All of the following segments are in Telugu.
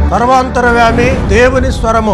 సర్వాంతరవ్యామి దేవుని స్వరము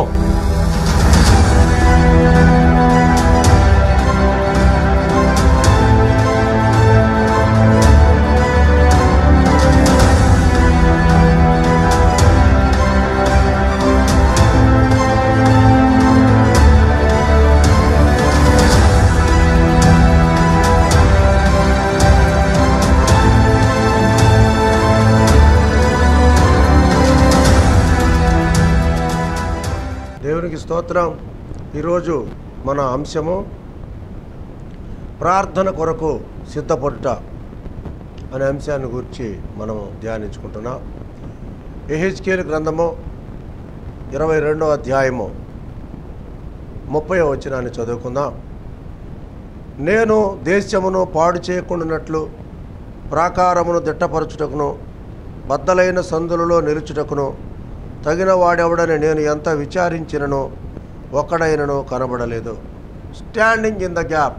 దేవునికి స్తోత్రం ఈరోజు మన అంశము ప్రార్థన కొరకు సిద్ధపడుట అనే అంశాన్ని గురించి మనము ధ్యానించుకుంటున్నాం ఎహెచ్కేల్ గ్రంథము ఇరవై రెండవ అధ్యాయము ముప్పై వచనాన్ని చదువుకుందాం నేను దేశమును పాడు చేయకుండానట్లు ప్రాకారమును దిట్టపరచుటకును బద్దలైన సందులలో నిలుచుటకును తగిన వాడెవడని నేను ఎంత విచారించినను ఒక్కడైనను కనబడలేదు స్టాండింగ్ ఇన్ ద గ్యాప్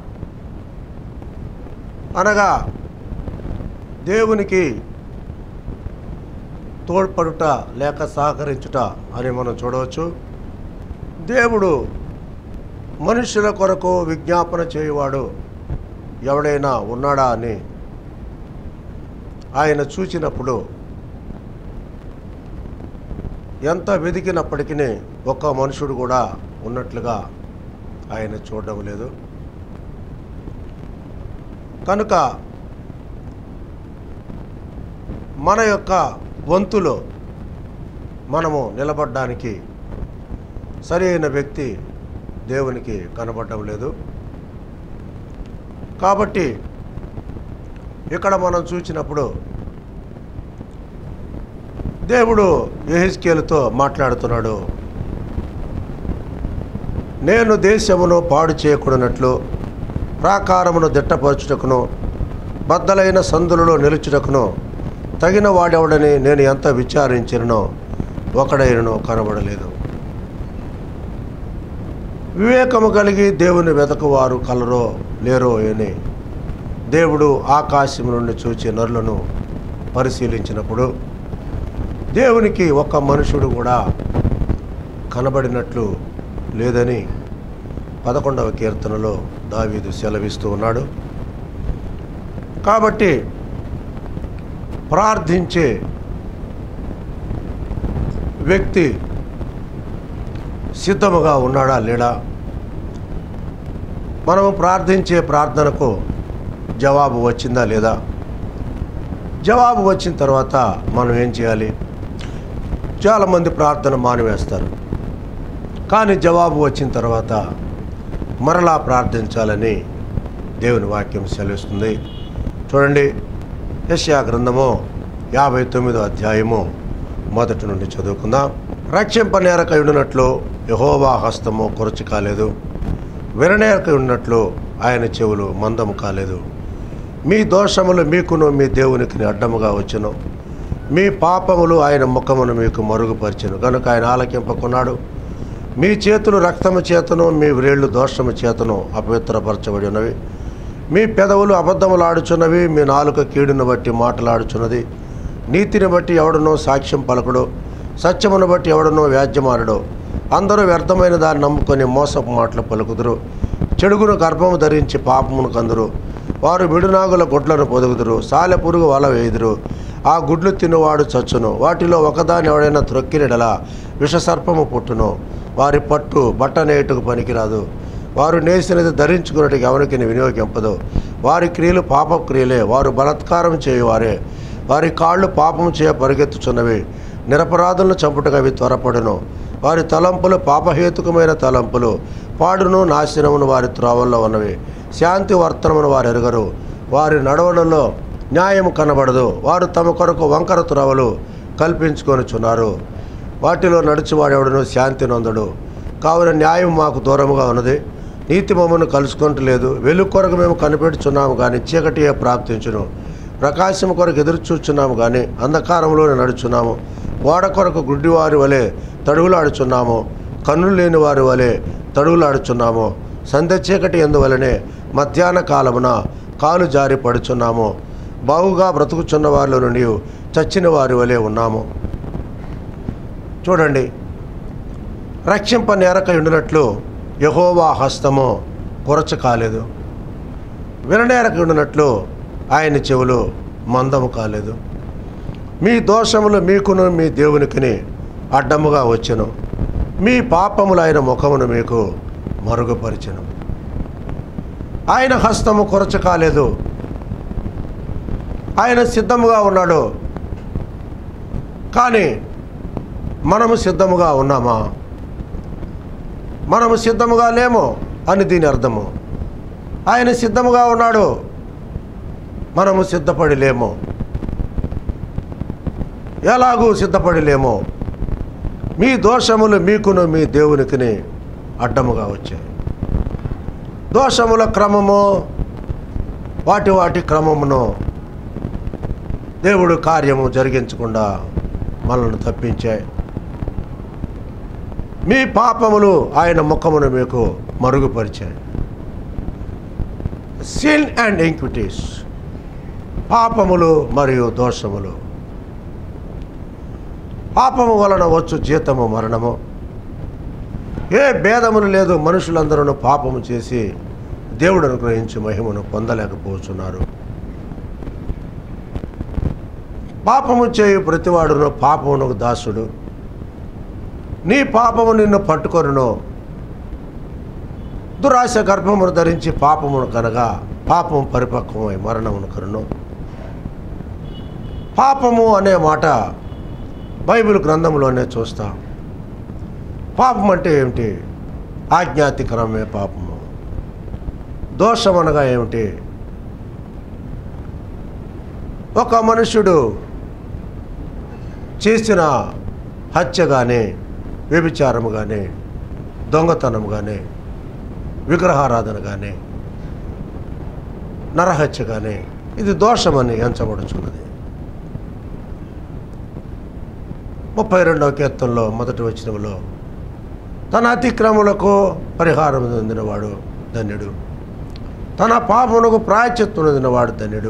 అనగా దేవునికి తోడ్పడుట లేక సహకరించుట అని మనం చూడవచ్చు దేవుడు మనుషుల కొరకు విజ్ఞాపన చేయువాడు ఎవడైనా ఉన్నాడా అని ఆయన చూచినప్పుడు ఎంత వెతికినప్పటికీ ఒక్క మనుషుడు కూడా ఉన్నట్లుగా ఆయన చూడడం లేదు కనుక మన యొక్క వంతులో మనము నిలబడడానికి సరి అయిన వ్యక్తి దేవునికి కనబడడం లేదు కాబట్టి ఇక్కడ మనం చూసినప్పుడు దేవుడు ఎహెస్కేలుతో మాట్లాడుతున్నాడు నేను దేశమును పాడు చేయకూడనట్లు ప్రాకారమును దిట్టపరచుటకును బద్దలైన సందులలో నిలుచుటకును తగిన వాడెవడని నేను ఎంత విచారించిననో ఒకడైనను కనబడలేదు వివేకము కలిగి దేవుని వెతకువారు కలరో లేరో అని దేవుడు ఆకాశం నుండి చూచి నరులను పరిశీలించినప్పుడు దేవునికి ఒక్క మనుషుడు కూడా కనబడినట్లు లేదని పదకొండవ కీర్తనలో దావీదు సెలవిస్తూ ఉన్నాడు కాబట్టి ప్రార్థించే వ్యక్తి సిద్ధముగా ఉన్నాడా లేడా మనము ప్రార్థించే ప్రార్థనకు జవాబు వచ్చిందా లేదా జవాబు వచ్చిన తర్వాత మనం ఏం చేయాలి చాలామంది ప్రార్థన మానివేస్తారు కానీ జవాబు వచ్చిన తర్వాత మరలా ప్రార్థించాలని దేవుని వాక్యం సెలవిస్తుంది చూడండి యశ్యా గ్రంథము యాభై తొమ్మిదో అధ్యాయము మొదటి నుండి చదువుకుందాం రక్షింపనేరకై ఉండినట్లు యహోవా హస్తము కొరచి కాలేదు విననేరకై ఉన్నట్లు ఆయన చెవులు మందము కాలేదు మీ దోషములు మీకును మీ దేవునికి అడ్డముగా వచ్చును మీ పాపములు ఆయన ముఖమును మీకు మరుగుపరిచెను కనుక ఆయన ఆలకింపకున్నాడు మీ చేతులు రక్తము చేతను మీ వ్రేళ్ళు దోషము చేతను అపవిత్రపరచబడి ఉన్నవి మీ పెదవులు అబద్ధములు ఆడుచున్నవి మీ నాలుక కీడును బట్టి మాటలాడుచున్నది నీతిని బట్టి ఎవడనో సాక్ష్యం పలకడు సత్యమును బట్టి ఎవడనో వ్యాజ్యమారడు అందరూ వ్యర్థమైన దాన్ని నమ్ముకొని మోసపు మాటలు పలుకుదురు చెడుగును గర్భము ధరించి పాపమును కందురు వారు మిడునాగుల గుడ్లను పొదుగుదురు సాలె పురుగు వల వేయుదురు ఆ గుడ్లు తినువాడు చచ్చును వాటిలో ఒకదాని ఎవడైనా త్రొక్కినడలా విషసర్పము పుట్టును వారి పట్టు బట్ట నేటుకు పనికిరాదు వారు నేసినది ధరించుకున్నట్టుగా ఎవరికి వినియోగింపదు వారి క్రియలు పాప క్రియలే వారు బలాత్కారం చేయువారే వారి కాళ్ళు పాపం చేయ పరిగెత్తుచున్నవి నిరపరాధులను చంపుటగా అవి త్వరపడును వారి తలంపులు పాపహేతుకమైన తలంపులు పాడును నాశనమును వారి త్రోవల్లో ఉన్నవి శాంతి వర్తనమును వారు ఎరుగరు వారి నడవలలో న్యాయం కనబడదు వారు తమ కొరకు వంకర త్రోవలు కల్పించుకొనుచున్నారు వాటిలో నడుచువాడెవడను శాంతి నొందడు కావున న్యాయం మాకు దూరముగా ఉన్నది నీతి మమ్మను కలుసుకుంటలేదు వెలుగు కొరకు మేము కనిపెట్టుచున్నాము కానీ చీకటియే ప్రాప్తించును ప్రకాశం కొరకు ఎదురు చూచున్నాము కానీ అంధకారంలోనే నడుచున్నాము గోడ కొరకు గుడ్డివారి వలె తడువులాడుచున్నాము కన్నులు లేని వారి వలె తడువులాడుచున్నాము సంధ్య చీకటి ఎందువలనే మధ్యాహ్న కాలమున కాలు జారి పడుచున్నాము బావుగా బ్రతుకుచున్న వారిలో నుండి చచ్చిన వారి వలె ఉన్నాము చూడండి రక్షింప నేరక ఉండినట్లు యహోవా హస్తము కొరచ కాలేదు విననేరక ఉండినట్లు ఆయన చెవులు మందము కాలేదు మీ దోషములు మీకును మీ దేవునికిని అడ్డముగా వచ్చెను మీ పాపములు ఆయన ముఖమును మీకు మరుగుపరిచెను ఆయన హస్తము కొరచ కాలేదు ఆయన సిద్ధముగా ఉన్నాడు కానీ మనము సిద్ధముగా ఉన్నామా మనము సిద్ధముగా లేము అని దీని అర్థము ఆయన సిద్ధముగా ఉన్నాడు మనము సిద్ధపడి లేము ఎలాగూ సిద్ధపడి లేము మీ దోషములు మీకును మీ దేవునికిని అడ్డముగా వచ్చాయి దోషముల క్రమము వాటి వాటి క్రమమును దేవుడు కార్యము జరిగించకుండా మనల్ని తప్పించాయి మీ పాపములు ఆయన ముఖమును మీకు మరుగుపరిచాయి సిన్ అండ్ ఇంక్విటీస్ పాపములు మరియు దోషములు పాపము వలన వచ్చు జీతము మరణము ఏ భేదములు లేదు మనుషులందరూ పాపము చేసి దేవుడు అనుగ్రహించి మహిమను పొందలేకపోతున్నారు పాపము చేయు ప్రతివాడును పాపమునకు దాసుడు నీ పాపము నిన్ను పట్టుకొనును దురాశ గర్భమును ధరించి పాపమును కనగా పాపము పరిపక్వమై మరణమును కరును పాపము అనే మాట బైబిల్ గ్రంథంలోనే చూస్తాం పాపం అంటే ఏమిటి ఆజ్ఞాతికరమే పాపము దోషం అనగా ఏమిటి ఒక మనుష్యుడు చేసిన హత్య కానీ వ్యభిచారము కానీ దొంగతనం కానీ విగ్రహారాధన కానీ నరహత్య కానీ ఇది దోషమని ఎంచబడుచున్నది ముప్పై రెండవ కీర్తనలో మొదటి వచనంలో తన అతిక్రములకు పరిహారం పొందినవాడు ధన్యుడు తన పాపమునకు ప్రాయచిత్తం పొందినవాడు ధన్యుడు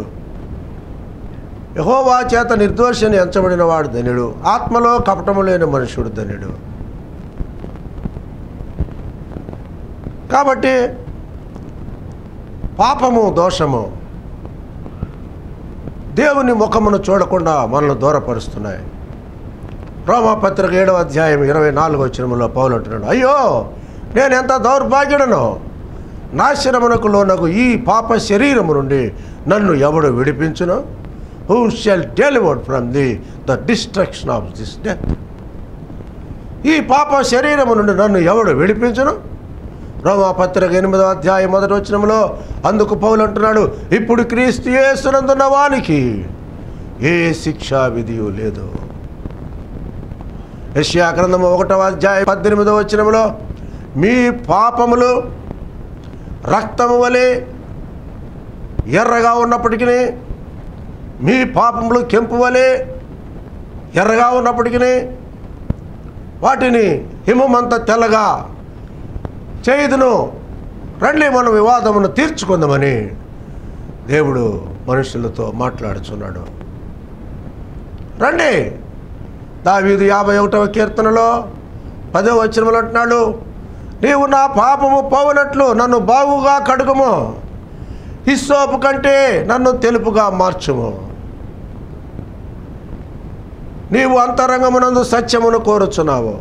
యహోవా చేత నిర్దోషిని ఎంచబడిన వాడు ధన్యుడు ఆత్మలో కపటము లేని మనుషుడు ధన్యుడు కాబట్టి పాపము దోషము దేవుని ముఖమును చూడకుండా మనల్ని దూరపరుస్తున్నాయి రోమాపత్రిక ఏడవ అధ్యాయం ఇరవై నాలుగు వచ్చినములో పౌలు అంటున్నాడు అయ్యో నేను ఎంత దౌర్భాగ్యుడను నాశనమునకు లోనకు ఈ పాప శరీరము నుండి నన్ను ఎవడు విడిపించును who shall delivered from the the destruction of this death ఈ పాప శరీరము నుండి నన్ను ఎవడు విడిపించును రోమాపత్రిక ఎనిమిదవ అధ్యాయం మొదటి వచనంలో అందుకు పౌలు అంటున్నాడు ఇప్పుడు క్రీస్తు యేసునందున్న వానికి ఏ శిక్షా విధియు లేదు యెషయా గ్రంథము ఒకటవ అధ్యాయం పద్దెనిమిదవ వచనంలో మీ పాపములు రక్తము వలె ఎర్రగా ఉన్నప్పటికీ మీ పాపములు కెంపు వలె ఎర్రగా ఉన్నప్పటికీ వాటిని హిమమంత తెల్లగా చేయుదును రండి మనం వివాదమును తీర్చుకుందామని దేవుడు మనుషులతో మాట్లాడుచున్నాడు రండి దావీదు యాభై ఒకటవ కీర్తనలో పదో వచనములు అంటున్నాడు నీవు నా పాపము పోవునట్లు నన్ను బాగుగా కడుగుము హిస్సోపు కంటే నన్ను తెలుపుగా మార్చుము నీవు అంతరంగమునందు సత్యమును కోరుచున్నావు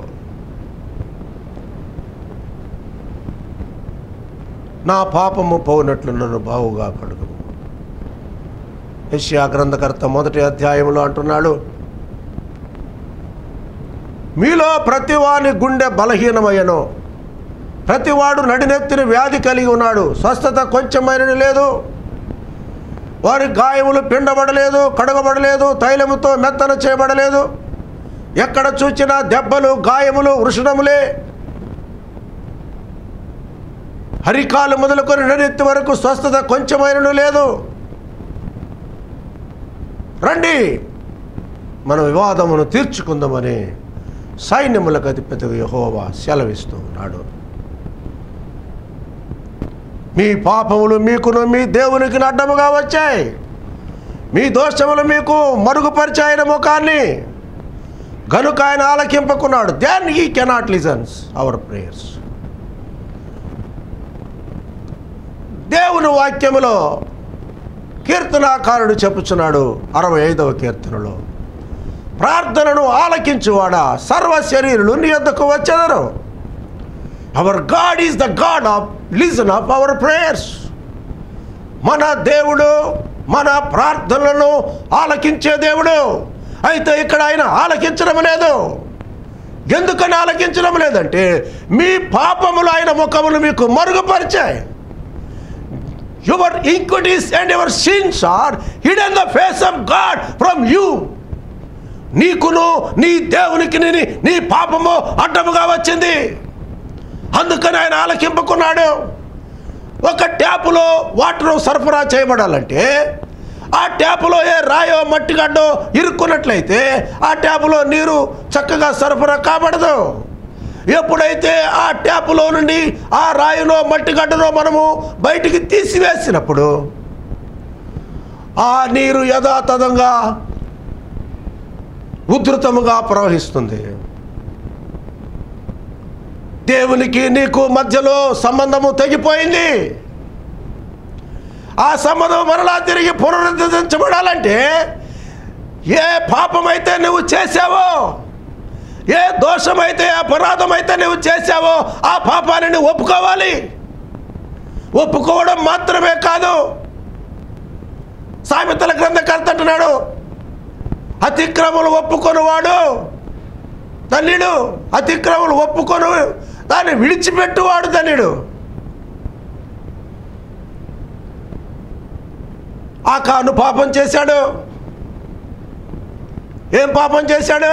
నా పాపము పోవునట్లు నన్ను బాగుగా కడుగుము యెషయా గ్రంథకర్త మొదటి అధ్యాయంలో అంటున్నాడు మీలో ప్రతివాని గుండె బలహీనమయ్యను ప్రతివాడు నడినెత్తిన వ్యాధి కలిగి ఉన్నాడు స్వస్థత కొంచెమైన లేదు వారి గాయములు పిండబడలేదు కడగబడలేదు తైలముతో మెత్తన చేయబడలేదు ఎక్కడ చూచినా దెబ్బలు గాయములు వృషణములే హరికాలు మొదలుకొని నడినెత్తి వరకు స్వస్థత కొంచెమైనను లేదు రండి మన వివాదమును తీర్చుకుందామని సైన్యములకు అధిపతిగా యహోవా సెలవిస్తూ ఉన్నాడు మీ పాపములు మీకును మీ దేవునికి అడ్డముగా వచ్చాయి మీ దోషములు మీకు మరుగుపరిచాయన ముఖాన్ని గనుక ఆయన ఆలకింపకున్నాడు then he cannot listens our prayers దేవుని వాక్యములో కీర్తనాకారుడు చెప్పుచున్నాడు అరవై ఐదవ కీర్తనలో ప్రార్థనను ఆలకించువాడా సర్వ శరీరులు నీ యొద్దకు వచ్చెదరు our God is the God of listen of our prayers మన దేవుడు మన ప్రార్థనలను ఆలకించే దేవుడు అయితే ఇక్కడ ఆయన ఆలకించడం లేదు ఎందుకని ఆలకించడం లేదంటే మీ పాపములు ఆయన ముఖములు మీకు మరుగుపరిచాయి your equities and your sins are hidden the face of God from you నీకును నీ దేవునికి నీ నీ పాపము అడ్డముగా వచ్చింది అందుకని ఆయన ఆలకింపుకున్నాడు ఒక ట్యాపులో వాటర్ సరఫరా చేయబడాలంటే ఆ ట్యాపులో ఏ రాయో మట్టిగడ్డో ఇరుక్కున్నట్లయితే ఆ ట్యాపులో నీరు చక్కగా సరఫరా కాబడదు ఎప్పుడైతే ఆ ట్యాపులో నుండి ఆ రాయినో మట్టిగడ్డనో మనము బయటికి తీసివేసినప్పుడు ఆ నీరు యథాతథంగా ఉధృతముగా ప్రవహిస్తుంది దేవునికి నీకు మధ్యలో సంబంధము తెగిపోయింది ఆ సంబంధం మరలా తిరిగి పునరుద్ధరించబడాలంటే ఏ పాపమైతే నువ్వు చేసావో ఏ దోషమైతే అపరాధమైతే నువ్వు చేసావో ఆ పాపాన్ని నువ్వు ఒప్పుకోవాలి ఒప్పుకోవడం మాత్రమే కాదు సామెతల గ్రంథకర్త అంటున్నాడు అతిక్రమలు ఒప్పుకొనివాడు ధన్యుడు అతిక్రమలు ఒప్పుకొను దాన్ని విడిచిపెట్టువాడు ధన్యుడు ఆ కాను పాపం చేశాడు ఏం పాపం చేశాడు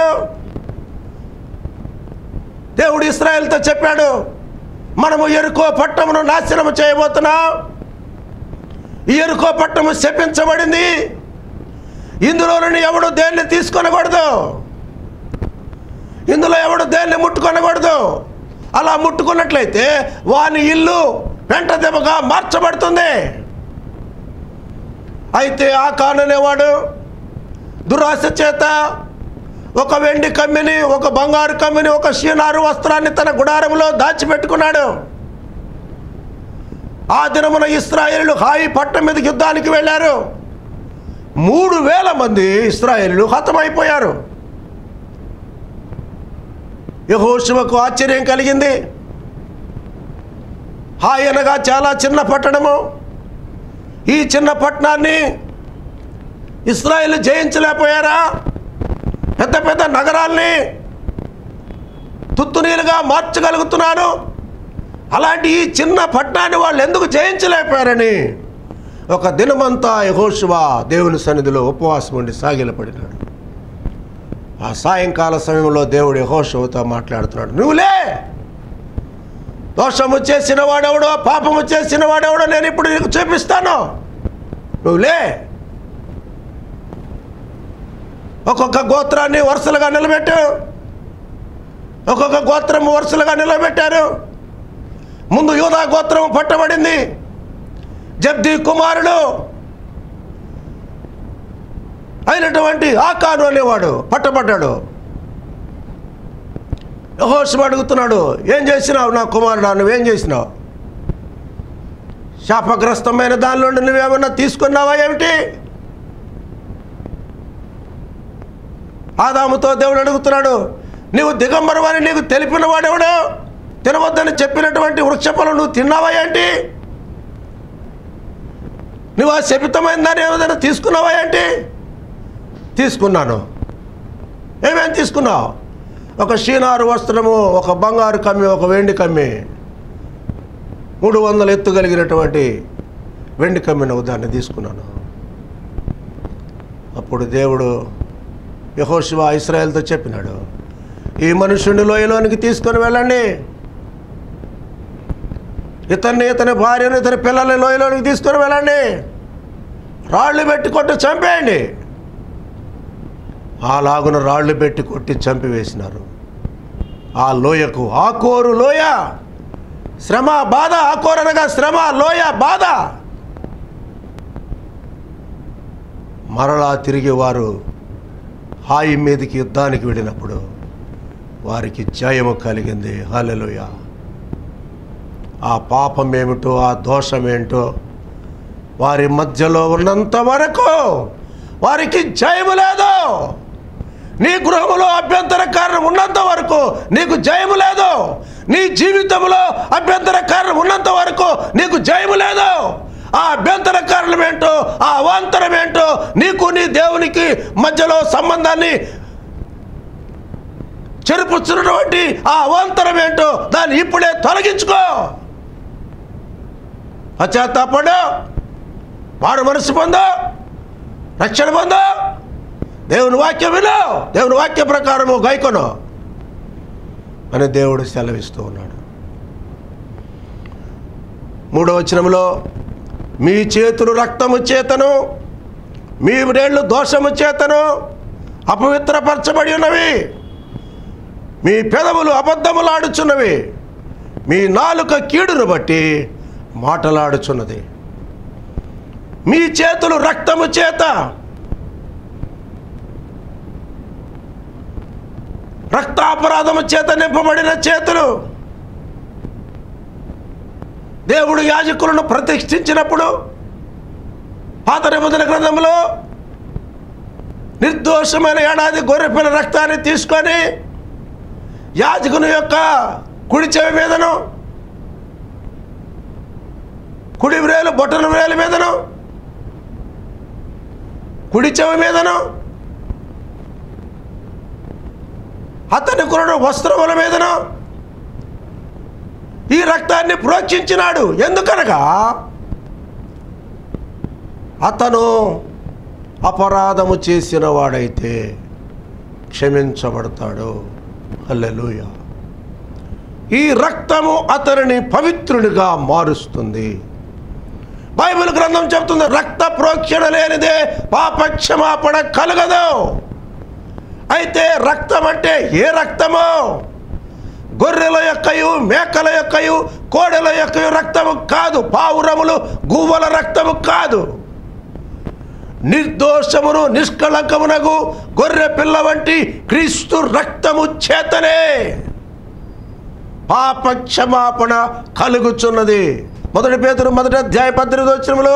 దేవుడు ఇస్రాయేల్తో చెప్పాడు మనము ఎరుకో పట్టణమును నాశనము చేయబోతున్నాం ఈ ఎరుకో పట్టణము శపించబడింది ఇందులో నుండి ఎవడు దేన్ని తీసుకొనకూడదు ఇందులో ఎవడు దేన్ని ముట్టుకొనకూడదు అలా ముట్టుకున్నట్లయితే వాని ఇల్లు వెంట దెబ్బగా మార్చబడుతుంది అయితే ఆ కాననేవాడు దురాశ చేత ఒక వెండి కమ్మిని ఒక బంగారు కమ్మిని ఒక షీనారు వస్త్రాన్ని తన గుడారంలో దాచిపెట్టుకున్నాడు ఆ దినమున ఇస్రాయేలు హాయి పట్టం మీదకి యుద్ధానికి వెళ్ళారు మూడు వేల మంది ఇస్రాయేలు హతమైపోయారు యహోశివకు ఆశ్చర్యం కలిగింది హాయ్ అనగా చాలా చిన్న పట్టణము ఈ చిన్న పట్టణాన్ని ఇస్రాయేల్ జయించలేకపోయారా పెద్ద పెద్ద నగరాల్ని తుత్తునీలుగా మార్చగలుగుతున్నాను అలాంటి ఈ చిన్న పట్టణాన్ని వాళ్ళు ఎందుకు జయించలేకపోయారని ఒక దినమంతా యహోశివ దేవుని సన్నిధిలో ఉపవాసం ఉండి సాగిలపడినాడు ఆ సాయంకాల సమయంలో దేవుడు యహోశివతో మాట్లాడుతున్నాడు నువ్వులే దోషము చేసిన వాడెవడో పాపము చేసిన వాడెవడో నేను ఇప్పుడు నీకు చూపిస్తాను నువ్వులే ఒక్కొక్క గోత్రాన్ని వరుసలుగా నిలబెట్టు ఒక్కొక్క గోత్రం వరుసలుగా నిలబెట్టారు ముందు యూదా గోత్రం పట్టబడింది జబ్ది కుమారుడు అయినటువంటి ఆకాను అనేవాడు పట్టబడ్డాడు యహోషం అడుగుతున్నాడు ఏం చేసినావు నా కుమారుడు నువ్వేం చేసినావు శాపగ్రస్తమైన దానిలో నువ్వేమన్నా తీసుకున్నావా ఏమిటి ఆదాముతో దేవుడు అడుగుతున్నాడు నీవు దిగంబరమని నీకు తెలిపిన వాడెవడు తినవద్దని చెప్పినటువంటి వృక్షఫలం నువ్వు తిన్నావా ఏంటి నువ్వు ఆ శపితమైన దాన్ని ఏమైనా తీసుకున్నావా ఏంటి తీసుకున్నాను ఏమేమి తీసుకున్నావు ఒక షీనారు వస్త్రము ఒక బంగారు కమ్మి ఒక వెండి కమ్మి మూడు వందల ఎత్తు కలిగినటువంటి వెండి కమ్మిన దాన్ని తీసుకున్నాను అప్పుడు దేవుడు యహోశివ ఇస్రాయేల్తో చెప్పినాడు ఈ మనుషుని లోయలోనికి తీసుకొని వెళ్ళండి ఇతన్ని ఇతని భార్యను ఇతని పిల్లల్ని లోయలోనికి తీసుకొని వెళ్ళండి రాళ్ళు పెట్టి కొట్టి చంపేయండి అలాగున రాళ్ళు పెట్టి కొట్టి చంపివేసినారు ఆ లోయకు ఆకోరు లోయ శ్రమ బాధ ఆకోరు అనగా శ్రమ లోయ బాధ మరలా తిరిగి వారు హాయి మీదకి యుద్ధానికి వెళ్ళినప్పుడు వారికి జయము కలిగింది హల్లెలూయ ఆ పాపం ఏమిటో ఆ దోషం ఏంటో వారి మధ్యలో ఉన్నంత వరకు వారికి జయము లేదు నీ గృహములో అభ్యంతర కారణం ఉన్నంత వరకు నీకు జయము లేదు నీ జీవితంలో అభ్యంతర కారణం ఉన్నంత వరకు నీకు జయము లేదు ఆ అభ్యంతర కారణం ఏంటో ఆ అవాంతరం ఏంటో నీకు నీ దేవునికి మధ్యలో సంబంధాన్ని చెరుపుస్తున్నటువంటి ఆ అవాంతరం ఏంటో దాన్ని ఇప్పుడే తొలగించుకో పశ్చాత్తాపడు వాడు మనసు పొందో రక్షణ పొందో దేవుని వాక్యం విను దేవుని వాక్య ప్రకారము గైకొను అని దేవుడు సెలవిస్తూ ఉన్నాడు మూడవ వచనంలో మీ చేతులు రక్తము చేతను మీ వేళ్ళు దోషము చేతను అపవిత్రపరచబడి ఉన్నవి మీ పెదవులు అబద్ధములాడుచున్నవి మీ నాలుక కీడును బట్టి మాటలాడుచున్నది మీ చేతులు రక్తము చేత రక్తాపరాధము చేత నింపబడిన చేతులు దేవుడు యాజకులను ప్రతిష్ఠించినప్పుడు పాత నిబంధన గ్రంథంలో నిర్దోషమైన ఏడాది గొర్రెపిల్ల రక్తాన్ని తీసుకొని యాజకుని యొక్క కుడి చెవి మీదను కుడి వ్రేలు బొట్టన వ్రేలు మీదను కుడి చెవి మీదను అతని కురుడు వస్త్రముల మీదను ఈ రక్తాన్ని ప్రోక్షించినాడు ఎందుకనగా అతను అపరాధము చేసిన వాడైతే క్షమించబడతాడు హల్లెలూయ ఈ రక్తము అతనిని పవిత్రునిగా మారుస్తుంది బైబిల్ గ్రంథం చెప్తుంది రక్త ప్రోక్షణ లేనిదే పాపక్షమాపణ కలగదు అయితే రక్తం అంటే ఏ రక్తము గొర్రెల యొక్కయు మేకల యొక్కయు కోడెల యొక్కయు రక్తము కాదు పావురములు గువ్వల రక్తము కాదు నిర్దోషమును నిష్కళంకమునగు గొర్రె పిల్ల వంటి క్రీస్తు రక్తము చేతనే పాప క్షమాపణ కలుగుచున్నది మొదటి పేతురు మొదటి అధ్యాయ పద్దెనిమిది వచ్చినములో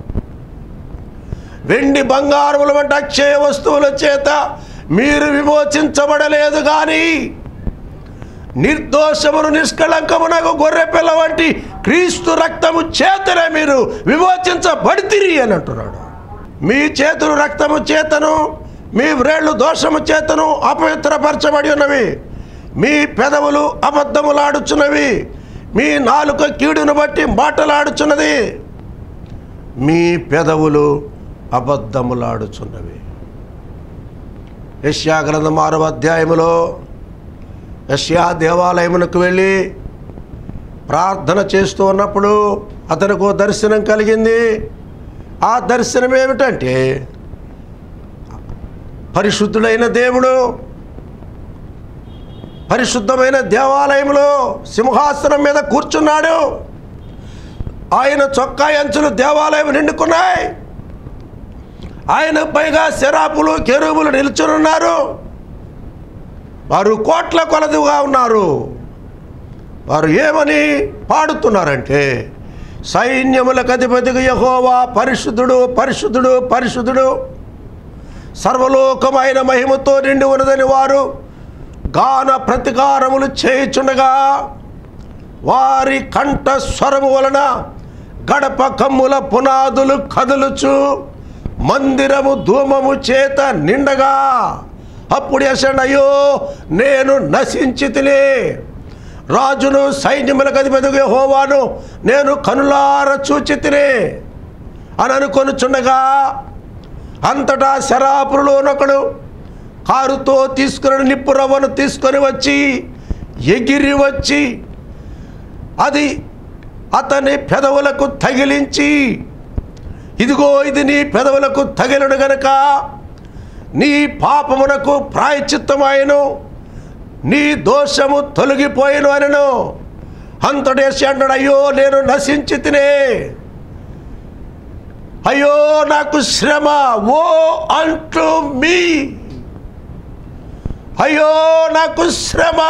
వెండి బంగారముల వంటి అక్షయ వస్తువుల చేత మీరు విమోచించబడలేదు కానీ నిర్దోషమును నిష్కళంకమునకు గొర్రె పిల్ల వంటి క్రీస్తు రక్తము చేతనే మీరు విమోచించబడితిరి అని అంటున్నాడు మీ చేతులు రక్తము చేతను మీ వ్రేళ్ళు దోషము చేతను అపవిత్రపరచబడి ఉన్నవి మీ పెదవులు అబద్ధములాడుచున్నవి మీ నాలుక కీడును బట్టి మాటలాడుచున్నది మీ పెదవులు అబద్ధములాడుచున్నవి యష్యా గ్రంథం ఆరవ అధ్యాయములో యష్యా దేవాలయమునకు వెళ్ళి ప్రార్థన చేస్తూ ఉన్నప్పుడు అతనికి ఓ దర్శనం కలిగింది ఆ దర్శనం ఏమిటంటే పరిశుద్ధుడైన దేవుడు పరిశుద్ధమైన దేవాలయంలో సింహాసనం మీద కూర్చున్నాడు ఆయన చొక్కా అంచులు దేవాలయం నిండుకున్నాయి ఆయన పైగా శరాపులు కెరూబులు నిల్చునున్నారు వారు కోట్ల కొలదిగా ఉన్నారు వారు ఏమని పాడుతున్నారంటే సైన్యములకు అధిపతిగా యహోవా పరిశుద్ధుడు పరిశుద్ధుడు పరిశుద్ధుడు సర్వలోకమైన మహిమతో నిండి ఉన్నదని వారు గాన ప్రతికారములు చేయుచుండగా వారి కంఠ స్వరము వలన గడప కమ్ముల పునాదులు కదులుచు మందిరము ధూమము చేత నిండగా అప్పుడు యశండ్ అయ్యో నేను నశించి తిని రాజును సైన్యములకు అధిపతిగా హోవాను నేను కనులార చూచి తిని అని అనుకొనుచుండగా అంతటా శరాపురులోనొకడు కారుతో తీసుకుని నిప్పు రవ్వను తీసుకొని వచ్చి ఎగిరి వచ్చి అది అతని పెదవులకు తగిలించి ఇదిగో ఇది నీ పెదవులకు తగిలడు గనక నీ పాపమునకు ప్రాయచిత్తమాయను నీ దోషము తొలగిపోయిను అనను అంతటేసి అంటాడు అయ్యో నేను నశించి తినే అయ్యో నాకు శ్రమ ఓ అంటూ మీ అయ్యో నాకు శ్రమ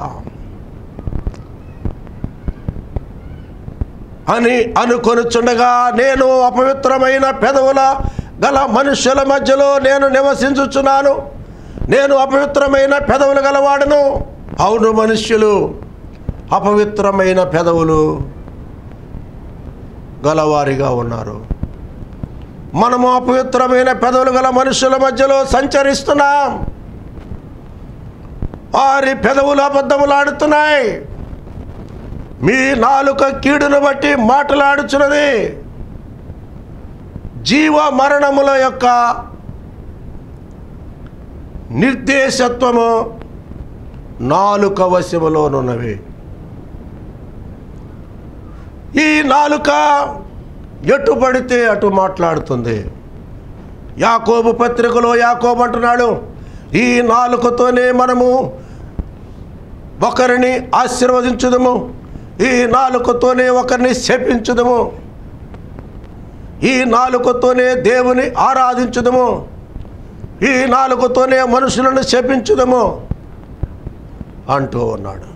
అని అనుకొనుచుండగా నేను అపవిత్రమైన పెదవుల గల మనుష్యుల మధ్యలో నేను నివసించుచున్నాను నేను అపవిత్రమైన పెదవులు గలవాడను అవును మనుష్యులు అపవిత్రమైన పెదవులు గలవారిగా ఉన్నారు మనము అపవిత్రమైన పెదవులు గల మనుషుల మధ్యలో సంచరిస్తున్నాం వారి పెదవులు అబద్ధములాడుతున్నాయి మీ నాలుక కీడును బట్టి మాట్లాడుచున్నది జీవ మరణముల యొక్క నిర్దేశత్వము నాలుక వశములోనున్నవి ఈ నాలుక ఎటు పడితే అటు మాట్లాడుతుంది యాకోబు పత్రికలో యాకోబు అంటున్నాడు ఈ నాలుకతోనే మనము ఒకరిని ఆశీర్వదించుదము ఈ నాలుకతోనే ఒకరిని శపించుదము ఈ నాలుకతోనే దేవుని ఆరాధించుదము ఈ నాలుకతోనే మనుషులను శపించుదము అంటూ ఉన్నాడు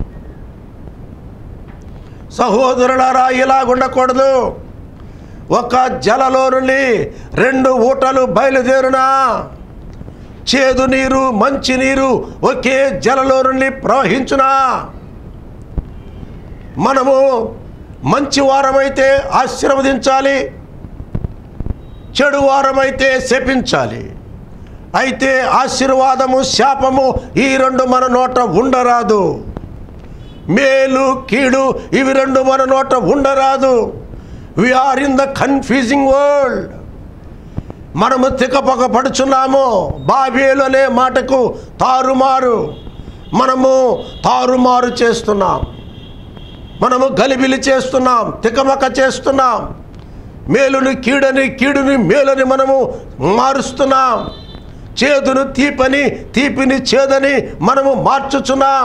సహోదరులారా ఇలా ఉండకూడదు ఒక జలలో నుండి రెండు ఊటలు బయలుదేరునా చేదు నీరు మంచి నీరు ఒకే జలలో నుండి ప్రవహించునా మనము మంచి వారమైతే ఆశీర్వదించాలి చెడు వారమైతే శపించాలి అయితే ఆశీర్వాదము శాపము ఈ రెండు మన నోట ఉండరాదు మేలు కీడు ఇవి రెండు మన నోట ఉండరాదు we are in the confusing world మనము తికపక పడుచున్నాము బాబేలు అనే మాటకు తారుమారు మనము తారుమారు చేస్తున్నాం మనము గలిబిలి చేస్తున్నాం తికమక చేస్తున్నాం మేలుని కీడని కీడుని మేలుని మనము మారుస్తున్నాం చేదును తీపని తీపిని చేదని మనము మార్చుచున్నాం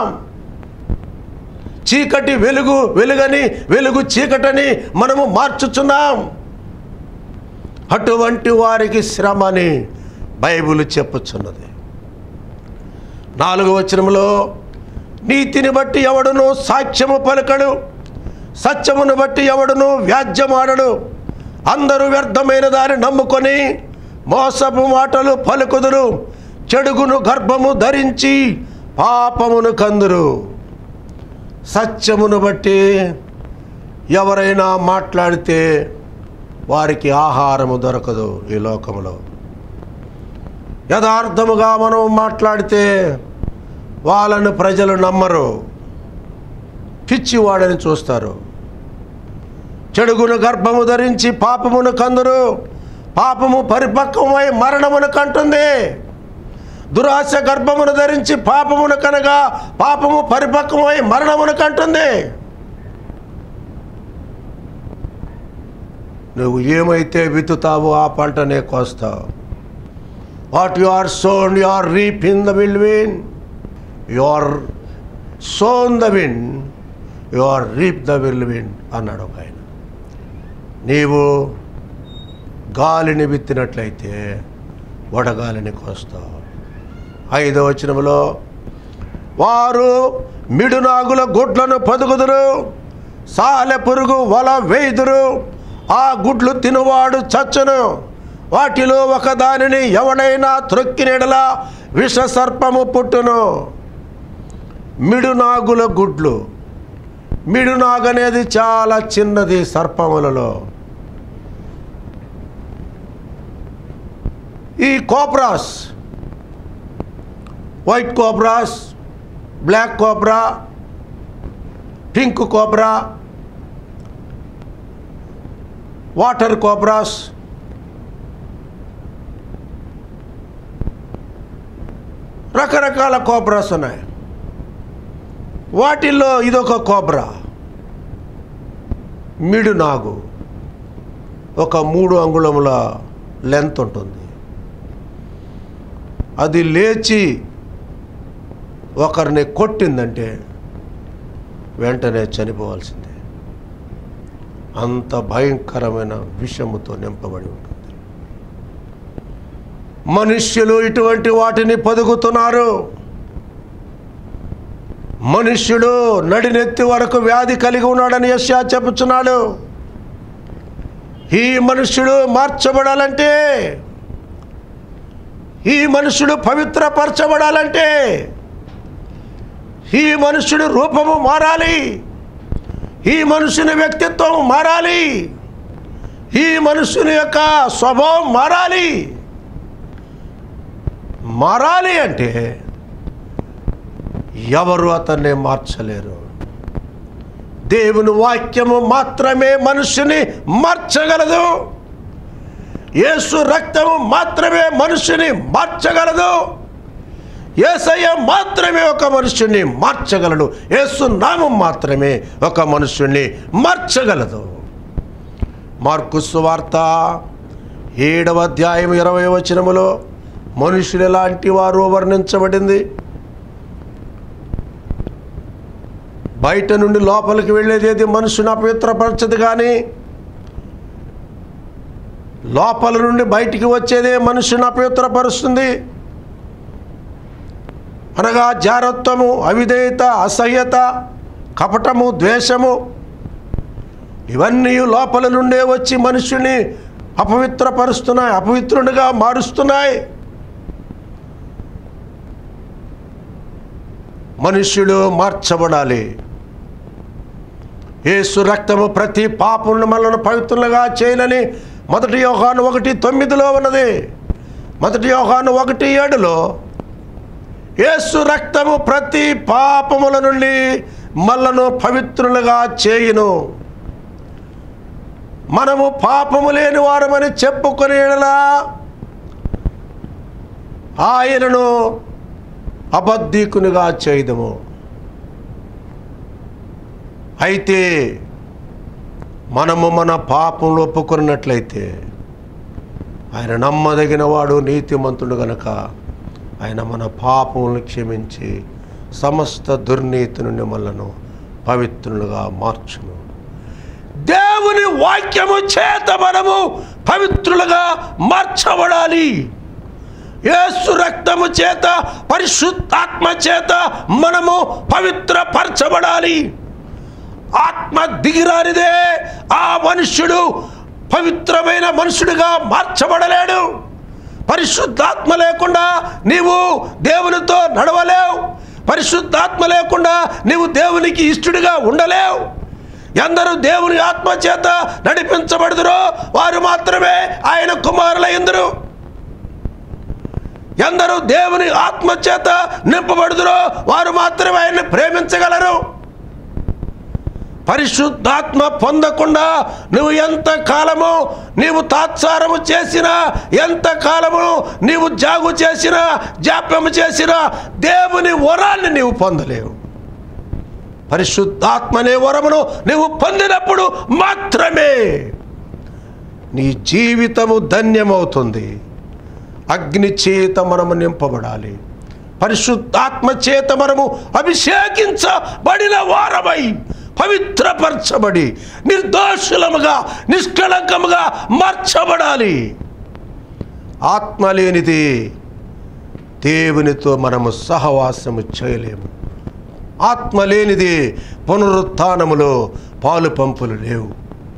చీకటి వెలుగు వెలుగని వెలుగు చీకటని మనము మార్చుచున్నాం అటువంటి వారికి శ్రమ అని బైబిల్ చెప్పుచున్నది నాలుగు వచనంలో నీతిని బట్టి ఎవడును సాక్ష్యము పలుకడు సత్యమును బట్టి ఎవడును వ్యాజ్యమాడడు అందరూ వ్యర్థమైన దాన్ని నమ్ముకొని మోసపు మాటలు పలుకుదురు చెడుగును గర్భము ధరించి పాపమును కందురు సత్యమును బట్టి ఎవరైనా మాట్లాడితే వారికి ఆహారము దొరకదు ఈ లోకంలో యథార్థముగా మనం మాట్లాడితే వాళ్ళను ప్రజలు నమ్మరు పిచ్చివాడని చూస్తారు చెడుగును గర్భము ధరించి పాపమును కందురు పాపము పరిపక్వమై మరణమును కంటుంది దురాశ గర్భమును ధరించి పాపమును కనగా పాపము పరిపక్వమై మరణమును కంటుంది నువ్వు ఏమైతే విత్తుతావో ఆ పంటనే కోస్తావు what you are sown you are reap in the whirlwind you are sown the wind you are reap the whirlwind అన్నాడు ఒక ఆయన నీవు గాలిని విత్తినట్లయితే వడగాలిని కోస్తావు ఐదవ వచనములో వారు మిడునాగుల గుడ్లను పొదుగుదురు సాలె పురుగు వల వేయుదురు ఆ గుడ్లు తినువాడు చచ్చును వాటిలో ఒక దానిని ఎవడైనా త్రొక్కినెడలా విష సర్పము పుట్టును మిడునాగుల గుడ్లు మిడునాగు అనేది చాలా చిన్నది సర్పములలో ఈ cobras white cobras black cobra pink cobra water cobras రకరకాల కోబ్రాస్ ఉన్నాయి వాటిల్లో ఇదొక కోబ్రా మిడు నాగు ఒక మూడు అంగుళముల లెంత్ ఉంటుంది అది లేచి ఒకరిని కొట్టిందంటే వెంటనే చనిపోవాల్సిందే అంత భయంకరమైన విషముతో నింపబడి ఉంటుంది మనుష్యులు ఇటువంటి వాటిని పొదుగుతున్నారు మనుష్యుడు నడినెత్తి వరకు వ్యాధి కలిగి ఉన్నాడని యశ్యా చెప్పుచున్నాడు ఈ మనుష్యుడు మార్చబడాలంటే ఈ మనుష్యుడు పవిత్రపరచబడాలంటే ఈ మనుష్యుడి రూపము మారాలి ఈ మనుషుని వ్యక్తిత్వం మారాలి ఈ మనుషుని యొక్క స్వభావం మారాలి మారాలి అంటే ఎవరు అతన్ని మార్చలేరు దేవుని వాక్యము మాత్రమే మనుషుని మార్చగలదు యేసు రక్తము మాత్రమే మనుషుని మార్చగలదు ఏసయ్య మాత్రమే ఒక మనుషుణ్ణి మార్చగలడు యేసు నామం మాత్రమే ఒక మనుషుణ్ణి మార్చగలదు మార్కు సువార్త ఏడవ అధ్యాయం ఇరవై వచనములో మనుషులు ఎలాంటి వారు వర్ణించబడింది బయట నుండి లోపలికి వెళ్ళేది ఏది మనుషుని అపవిత్రపరచదు కానీ లోపల నుండి బయటికి వచ్చేదే మనుషుని అపవిత్రపరుస్తుంది అనగా జారత్వము అవిధేయత అసహ్యత కపటము ద్వేషము ఇవన్నీ లోపల నుండే వచ్చి మనుషుని అపవిత్రపరుస్తున్నాయి అపవిత్రునిగా మారుస్తున్నాయి మనుష్యుడు మార్చబడాలి యేసు రక్తము ప్రతి పాపులను మనల్ని పవిత్రులుగా చేయనని మొదటి యోహాను ఒకటి తొమ్మిదిలో ఉన్నది మొదటి యోహాను ఒకటి ఏడులో యేసు రక్తము ప్రతి పాపముల నుండి మనలను పవిత్రులుగా చేయును మనము పాపము లేని వారమని చెప్పుకునే యెడల ఆయనను అబద్ధీకునిగా చేయదము అయితే మనము మన పాపంలో ఒప్పుకున్నట్లయితే ఆయన నమ్మదగిన వాడు నీతిమంతుడు గనక ఆయన మన పాపములను క్షమించి సమస్త దుర్నీతి నుండి మనలను పవిత్రులుగా మార్చును దేవుని వాక్యము చేత మనము పవిత్రులుగా మార్చబడాలి యేసు రక్తము చేత పరిశుద్ధాత్మ చేత మనము పవిత్రపరచబడాలి ఆత్మ దిగిరానిదే ఆ మనుష్యుడు పవిత్రమైన మనుషుడిగా మార్చబడలేడు పరిశుద్ధాత్మ లేకుండా నీవు దేవునితో నడవలేవు పరిశుద్ధాత్మ లేకుండా నీవు దేవునికి ఇష్టడిగా ఉండలేవు ఎందరూ దేవుని ఆత్మ చేత నడిపించబడుదురో వారు మాత్రమే ఆయన కుమారులయ్యందరు ఎందరూ దేవుని ఆత్మ చేత నింపబడుదురో వారు మాత్రమే ఆయన్ని ప్రేమించగలరు పరిశుద్ధాత్మ పొందకుండా నువ్వు ఎంత కాలము నీవు తాత్సారము చేసినా ఎంత కాలము నీవు జాగు చేసినా జాప్యము చేసినా దేవుని వరాన్ని నీవు పొందలేవు పరిశుద్ధాత్మ అనే వరమును నీవు పొందినప్పుడు మాత్రమే నీ జీవితము ధన్యమవుతుంది అగ్ని చేత మనము నింపబడాలి పరిశుద్ధాత్మ చేత మనము అభిషేకించబడిన వారమై పవిత్రపరచబడి నిర్దోషులముగా నిష్కళంకముగా మార్చబడాలి ఆత్మ లేనిది దేవునితో మనము సహవాసము చేయలేము ఆత్మ లేనిది పునరుత్నములో పాలు పంపులు లేవు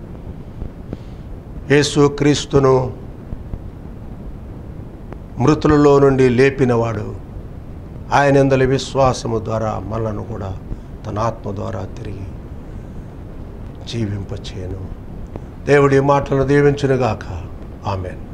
యేసుక్రీస్తును మృతులలో నుండి లేపినవాడు ఆయనందలి విశ్వాసము ద్వారా మనలను కూడా తన ఆత్మ ద్వారా తిరిగి జీవింపచేయను దేవుడి మాటలను దీవించునుగాక ఆమెన్